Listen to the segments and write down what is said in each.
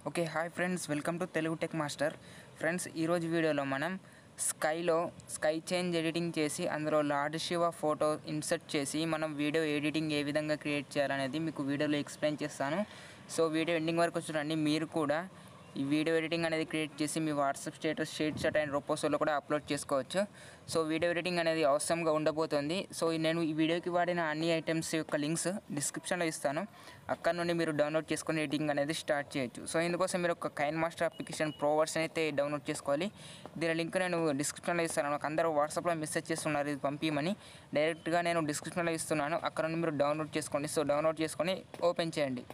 okay hi friends welcome to Telugu tech master friends ఈరోజు వీడియోలో మనం స్కైలో స్కై చేంజ్ ఎడిటింగ్ చేసి అందులో లార్డ్ శివ ఫోటో ఇన్సర్ట్ చేసి మనం వీడియో ఎడిటింగ్ ఏ విధంగా క్రియేట్ చేయాలనేది మీకు వీడియోలో ఎక్స్ప్లెయిన్ చేస్తాను సో వీడియో ఎండింగ్ వరకు చూడండి మీరు కూడా ఈ వీడియో ఎడిటింగ్ అనేది క్రియేట్ చేసి మీ WhatsApp status ShareChat and రొపోసోలో కూడా అప్లోడ్ చేసుకోవచ్చు సో వీడియో ఎడిటింగ్ అనేది అవసరంగా ఉండబోతుంది సో నేను ఈ వీడియోకి వాడిన అన్ని ఐటమ్స్ యొక్క లింక్స్ డిస్క్రిప్షన్లో ఇస్తాను అక్కడ నుండి మీరు డౌన్లోడ్ చేసుకొని ఎడిటింగ్ అనేది స్టార్ట్ చేయొచ్చు సో ఇందుకోసం మీరు ఒక KineMaster application pro version అయితే డౌన్లోడ్ చేసుకోవాలి దీని లింక్ నేను డిస్క్రిప్షన్లో ఇస్తాను నాకు అందరూ వాట్సాప్లో మెసేజ్ చేస్తున్నారు ఇది పంపించమని డైరెక్ట్గా నేను డిస్క్రిప్షన్లో ఇస్తున్నాను అక్కడ నుండి మీరు డౌన్లోడ్ చేసుకోండి సో డౌన్లోడ్ చేసుకొని ఓపెన్ చేయండి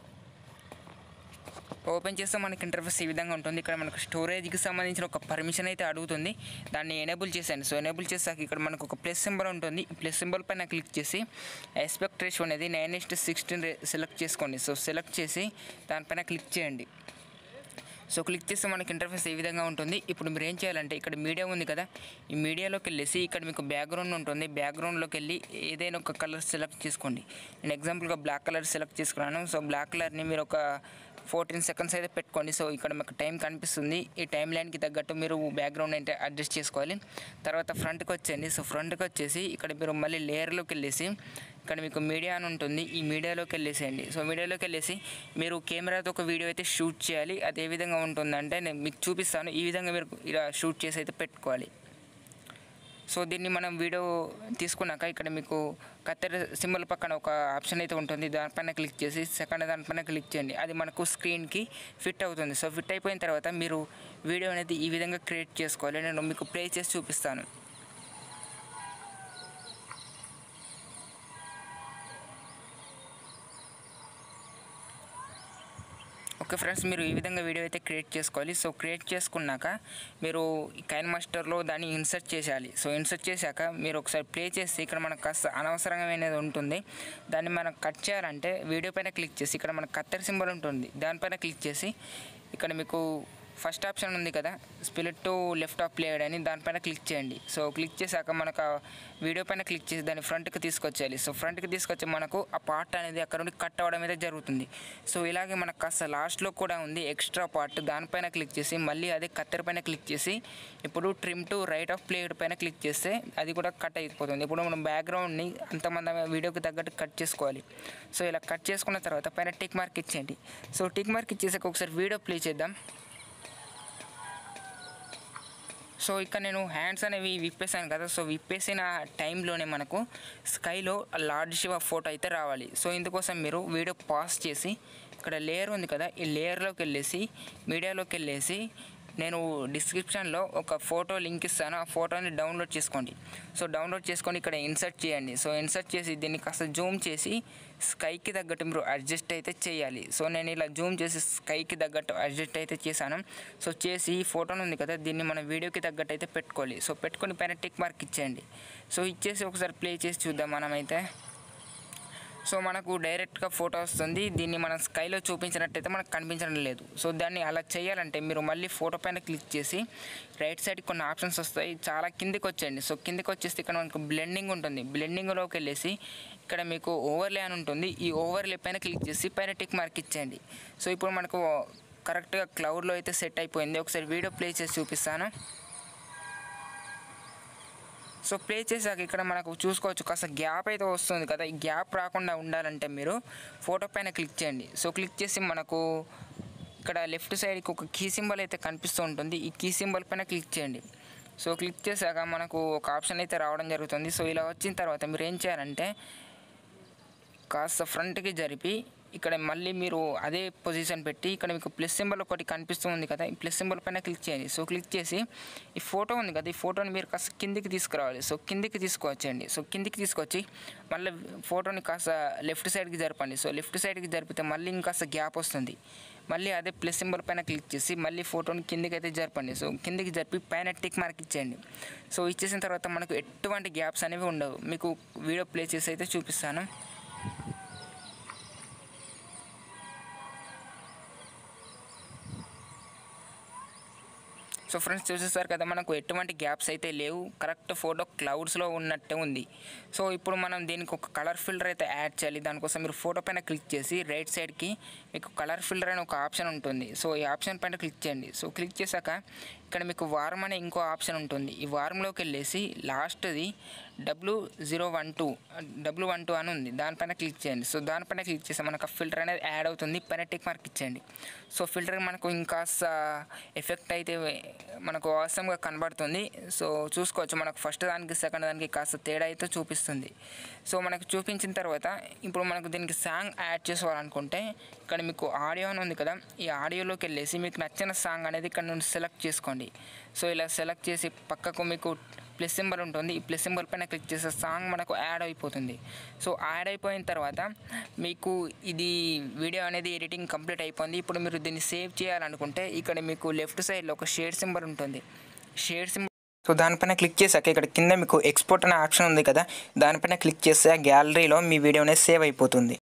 ఓపెన్ చేస్తే మనకి ఇంటర్ఫేస్ ఈ విధంగా ఉంటుంది ఇక్కడ మనకు స్టోరేజ్కి సంబంధించిన ఒక పర్మిషన్ అయితే అడుగుతుంది దాన్ని ఎనేబుల్ చేశాను సో ఎనేబుల్ చేసాక ఇక్కడ మనకు ఒక ప్లస్ సింబల్ ఉంటుంది ఈ ప్లస్ సింబల్ పైన క్లిక్ చేసి ఎస్పెక్ట్ రేషియో అనేది నైన్ ఇస్ట్ సిక్స్టీన్ సెలెక్ట్ చేసుకోండి సో సెలెక్ట్ చేసి దానిపైన క్లిక్ చేయండి సో క్లిక్ చేస్తే మనకి ఇంటర్ఫేస్ ఏ విధంగా ఉంటుంది ఇప్పుడు మీరు ఏం చేయాలంటే ఇక్కడ మీడియా ఉంది కదా ఈ మీడియాలోకి వెళ్ళేసి ఇక్కడ మీకు బ్యాక్గ్రౌండ్ ఉంటుంది బ్యాక్గ్రౌండ్లోకి వెళ్ళి ఏదైనా ఒక కలర్ సెలెక్ట్ చేసుకోండి నేను ఎగ్జాంపుల్గా బ్లాక్ కలర్ సెలెక్ట్ చేసుకున్నాను సో బ్లాక్ కలర్ని మీరు ఒక ఫోర్టీన్ సెకండ్స్ అయితే పెట్టుకోండి సో ఇక్కడ మీకు టైం కనిపిస్తుంది ఈ టైం లైన్కి తగ్గట్టు మీరు బ్యాక్గ్రౌండ్ అయితే అడ్జస్ట్ చేసుకోవాలి తర్వాత ఫ్రంట్కి వచ్చేయండి సో ఫ్రంట్కి వచ్చేసి ఇక్కడ మీరు మళ్ళీ లేయర్లోకి వెళ్ళేసి ఇక్కడ మీకు మీడియా అని ఉంటుంది ఈ మీడియాలోకి వెళ్ళేసేయండి సో మీడియాలోకి వెళ్ళేసి మీరు కెమెరాతో ఒక వీడియో అయితే షూట్ చేయాలి అది ఏ విధంగా ఉంటుందంటే నేను మీకు చూపిస్తాను ఈ విధంగా మీరు ఇలా షూట్ చేసి అయితే పెట్టుకోవాలి సో దీన్ని మనం వీడియో తీసుకున్నాక ఇక్కడ మీకు కత్తెర సింబల్ పక్కన ఒక ఆప్షన్ అయితే ఉంటుంది దానిపైన క్లిక్ చేసి సెకండ్ దానిపైన క్లిక్ చేయండి అది మనకు స్క్రీన్కి ఫిట్ అవుతుంది సో ఫిట్ అయిపోయిన తర్వాత మీరు వీడియో అనేది ఈ విధంగా క్రియేట్ చేసుకోవాలి నేను మీకు ప్లే చేసి చూపిస్తాను ఓకే ఫ్రెండ్స్ మీరు ఈ విధంగా వీడియో అయితే క్రియేట్ చేసుకోవాలి సో క్రియేట్ చేసుకున్నాక మీరు కైన్ మాస్టర్లో దాన్ని ఇన్సర్ట్ చేసేయాలి సో ఇన్సర్ట్ చేశాక మీరు ఒకసారి ప్లే చేసి ఇక్కడ మనకు కాస్త అనవసరమైనది ఉంటుంది దాన్ని మనం కట్ చేయాలంటే వీడియో పైన క్లిక్ చేసి ఇక్కడ మనకు కత్తెర సింబల్ ఉంటుంది దానిపైన క్లిక్ చేసి ఇక్కడ మీకు ఫస్ట్ ఆప్షన్ ఉంది కదా split to left of player అని దానిపైన క్లిక్ చేయండి సో క్లిక్ చేశాక మనకు ఆ వీడియో పైన క్లిక్ చేసి దాన్ని ఫ్రంట్కి తీసుకొచ్చేయాలి సో ఫ్రంట్కి తీసుకొచ్చి మనకు ఆ పార్ట్ అనేది అక్కడ నుండి కట్ అవ్వడం అయితే జరుగుతుంది సో ఇలాగే మనకు కాస్త లాస్ట్లో కూడా ఉంది ఎక్స్ట్రా పార్ట్ దానిపైన క్లిక్ చేసి మళ్ళీ అదే కత్తెర పైన క్లిక్ చేసి ఇప్పుడు trim to right of player పైన క్లిక్ చేస్తే అది కూడా కట్ అయిపోతుంది ఇప్పుడు మనం బ్యాక్గ్రౌండ్ని అంతమంది వీడియోకి తగ్గట్టు కట్ చేసుకోవాలి సో ఇలా కట్ చేసుకున్న తర్వాత పైన టిక్ మార్క్ ఇచ్చేయండి సో టిక్ మార్క్ ఇచ్చేసాక ఒకసారి వీడియో ప్లే చేద్దాం సో ఇక్కడ నేను హ్యాండ్స్ అనేవి విప్పేసాను కదా సో విప్పేసిన టైంలోనే మనకు స్కైలో లార్డ్ శివ ఫోటో అయితే రావాలి సో ఇందుకోసం మీరు వీడియో పాస్ చేసి ఇక్కడ లేయర్ ఉంది కదా ఈ లేయర్లోకి వెళ్ళేసి మీడియాలోకి వెళ్ళేసి నేను డిస్క్రిప్షన్లో ఒక ఫోటో లింక్ ఇస్తాను ఆ ఫోటోని డౌన్లోడ్ చేసుకోండి సో డౌన్లోడ్ చేసుకొని ఇక్కడ ఇన్సర్ట్ చేయండి సో ఇన్సర్ట్ చేసి దీన్ని కాస్త జూమ్ చేసి స్కైకి తగ్గట్టు మీరు అడ్జస్ట్ అయితే చేయాలి సో నేను ఇలా జూమ్ చేసి స్కైకి తగ్గట్టు అడ్జస్ట్ అయితే చేశాను సో చేసి ఈ ఫోటోను ఉంది కదా దీన్ని మన వీడియోకి తగ్గట్టు అయితే పెట్టుకోవాలి సో పెట్టుకొని పైన టిక్ మార్క్ ఇచ్చేయండి సో ఇచ్చేసి ఒకసారి ప్లే చేసి చూద్దాం మనమైతే సో మనకు డైరెక్ట్గా ఫోటో వస్తుంది దీన్ని మనం స్కైలో చూపించినట్టయితే మనకు కనిపించడం లేదు సో దాన్ని అలా చేయాలంటే మీరు మళ్ళీ ఫోటో పైన క్లిక్ చేసి రైట్ సైడ్ కొన్ని ఆప్షన్స్ వస్తాయి చాలా కిందికి వచ్చేయండి సో కిందికి వచ్చేస్తే ఇక్కడ మనకు బ్లెండింగ్ ఉంటుంది బ్లెండింగ్లోకి వెళ్ళేసి ఇక్కడ మీకు ఓవర్లే అని ఉంటుంది ఈ ఓవర్లే పైన క్లిక్ చేసి పైన టిక్ మార్క్ ఇచ్చేయండి సో ఇప్పుడు మనకు కరెక్ట్గా క్లౌడ్లో అయితే సెట్ అయిపోయింది ఒకసారి వీడియో ప్లే చేసి చూపిస్తాను సో ప్లే చేశాక ఇక్కడ మనకు చూసుకోవచ్చు కాస్త గ్యాప్ అయితే వస్తుంది కదా ఈ గ్యాప్ రాకుండా ఉండాలంటే మీరు ఫోటో పైన క్లిక్ చేయండి సో క్లిక్ చేసి మనకు ఇక్కడ లెఫ్ట్ సైడ్కి ఒక కీ సింబల్ అయితే కనిపిస్తూ ఉంటుంది ఈ కీ సింబల్ పైన క్లిక్ చేయండి సో క్లిక్ చేశాక మనకు ఒక ఆప్షన్ అయితే రావడం జరుగుతుంది సో ఇలా వచ్చిన తర్వాత మీరు ఏం చేయాలంటే కాస్త ఫ్రంట్కి జరిపి ఇక్కడ మళ్ళీ మీరు అదే పొజిషన్ పెట్టి ఇక్కడ మీకు ప్లస్ సింబల్ ఒకటి కనిపిస్తూ ఉంది కదా ఈ ప్లస్ సింబల్ పైన క్లిక్ చేయండి సో క్లిక్ చేసి ఈ ఫోటో ఉంది కదా ఈ ఫోటోని మీరు కాస్త కిందికి తీసుకురావాలి సో కిందికి తీసుకువచ్చండి సో కిందికి తీసుకొచ్చి మళ్ళీ ఫోటోని కాస్త లెఫ్ట్ సైడ్కి జరపండి సో లెఫ్ట్ సైడ్కి జరిపితే మళ్ళీ ఇంకాస్త గ్యాప్ వస్తుంది మళ్ళీ అదే ప్లస్ సింబల్ పైన క్లిక్ చేసి మళ్ళీ ఫోటోని కిందికి అయితే జరపండి సో కిందికి జరిపి పైన టిక్ మార్క్ ఇచ్చేయండి సో ఇచ్చేసిన తర్వాత మనకు ఎటువంటి గ్యాప్స్ అనేవి ఉండవు మీకు వీడియో ప్లే చేసి అయితే చూపిస్తాను సో ఫ్రెండ్స్ చూసేసారు కదా మనకు ఎటువంటి గ్యాప్స్ అయితే లేవు కరెక్ట్ ఫోటో క్లౌడ్స్లో ఉన్నట్టే ఉంది సో ఇప్పుడు మనం దీనికి ఒక కలర్ ఫిల్టర్ అయితే యాడ్ చేయాలి దానికోసం మీరు ఫోటో పైన క్లిక్ చేసి రైట్ సైడ్కి మీకు కలర్ ఫిల్టర్ అని ఒక ఆప్షన్ ఉంటుంది సో ఈ ఆప్షన్ పైన క్లిక్ చేయండి సో క్లిక్ చేశాక ఇక్కడ మీకు వారం అనే ఇంకో ఆప్షన్ ఉంటుంది ఈ వారంలోకి వెళ్ళేసి లాస్ట్ది W zero one two W one two అని ఉంది దానిపైన క్లిక్ చేయండి సో దానిపైన క్లిక్ చేస్తే మనకు ఆ ఫిల్టర్ అనేది యాడ్ అవుతుంది పైన టిక్ మార్క్ ఇచ్చేయండి సో ఫిల్టర్ మనకు ఇంకాస్త ఎఫెక్ట్ అయితే మనకు అవసరంగా కనబడుతుంది సో చూసుకోవచ్చు మనకు ఫస్ట్ దానికి సెకండ్ దానికి కాస్త తేడా అయితే చూపిస్తుంది సో మనకు చూపించిన తర్వాత ఇప్పుడు మనకు దీనికి సాంగ్ యాడ్ చేసుకోవాలనుకుంటే ఇక్కడ మీకు ఆడియో అని ఉంది కదా ఈ ఆడియోలోకి వెళ్ళేసి మీకు నచ్చిన సాంగ్ అనేది ఇక్కడ నుండి సెలెక్ట్ చేసుకోండి సో ఇలా సెలెక్ట్ చేసి పక్కకు మీకు ప్లస్ సింబల్ ఉంటుంది ఈ ప్లస్ సింబల్ పైన క్లిక్ చేస్తే సాంగ్ మనకు యాడ్ అయిపోతుంది సో యాడ్ అయిపోయిన తర్వాత మీకు ఇది వీడియో అనేది ఎడిటింగ్ కంప్లీట్ అయిపోయింది ఇప్పుడు మీరు దీన్ని సేవ్ చేయాలనుకుంటే ఇక్కడ మీకు లెఫ్ట్ సైడ్లో ఒక షేడ్ సింబల్ ఉంటుంది షేడ్ సింబల్ సో దానిపైన క్లిక్ చేశాక ఇక్కడ కింద మీకు ఎక్స్పోర్ట్ అనే ఆప్షన్ ఉంది కదా దానిపైన క్లిక్ చేస్తే ఆ గ్యాలరీలో మీ వీడియో అనేది సేవ్ అయిపోతుంది